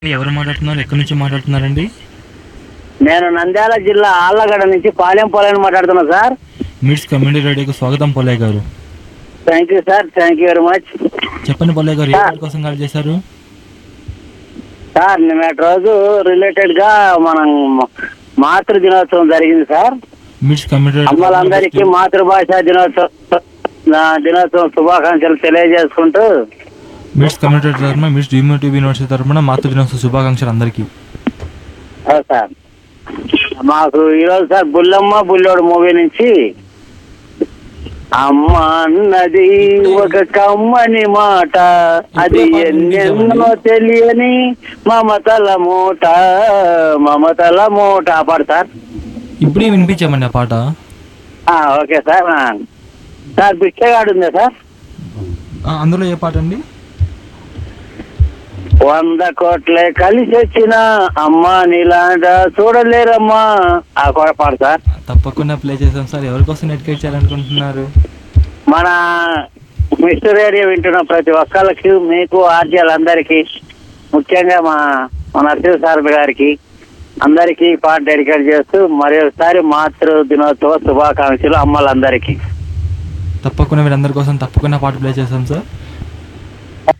ఎవరు మాట్లాడుతున్నారు ఎక్కడి నుంచి మాట్లాడుతున్నారండి నేను నంద్యాల జిల్లా ఆళ్ళగడ్డ నుంచి పాలెం పోలేని మాట్లాడుతున్నా సార్ మీట్స్ కమ్యూనిటీ రేడియోకి స్వాగతం Pollaiah garu thank you sir thank you very much చెప్పండి పొల్లయ్య గారు ఏ పాట కోసం కాల్ చేశారు సార్ నిన్నటి రోజు రిలేటెడ్ గా మనం మాతృ దినోత్సవం జరిగింది సార్ మీట్స్ కమ్యూనిటీ అమ్మలందరికీ మాతృభాష దినోత్సవం ఆ, దినోత్సవం శుభాకాంక్షలు తెలియజేసుకుంటూ మీట్స్ కమ్యూనిటీ తరఫున మీట్స్ డ్రీమ్ టీవీ యూనివర్సిటీ తరఫున మాతృ దినోత్సవ శుభాకాంక్షలు అందరికీ ఆ, సార్ మాకు ఈరోజు సార్ బుల్లమ్మ బుల్లోడు మూవీ నుంచి అమ్మ అన్నది ఒక కమ్మని మాట అది ఎన్నెన్నో తెలియని మమతల మూట మమతల మూట ఆ పాట సార్ ఇప్పుడే వినిపించామండి ఆ పాట ఆ, ఓకే సార్ ఆ. సార్ బిచ్చగాడు ఉందా సార్ ఆ, అందులో ఏ పాట అండి వంద కోట్లే కలిసి వచ్చిన అమ్మా నీలాంట చూడలేరమ్మా ఆ కూడా పాడు సార్ తప్పకుండా ప్లే చేసాం సార్ ఎవరి కోసం నెట్కేట్ చేయాలనుకుంటున్నారు మన మిస్టర్ రేడియో వింటున్న ప్రతి ఒక్కళ్ళకి మీకు ఆర్జీలందరికీ ముఖ్యంగా మా మా నరసింహ సార్ గారికి అందరికీ ఈ పాట డెడికేట్ చేస్తూ మరి ఒకసారి మాతృ దినోత్సవ శుభాకాంక్షలు అమ్మలందరికీ తప్పకుండా మీరు అందరి కోసం తప్పకుండా పాట ప్లే చేసాం సార్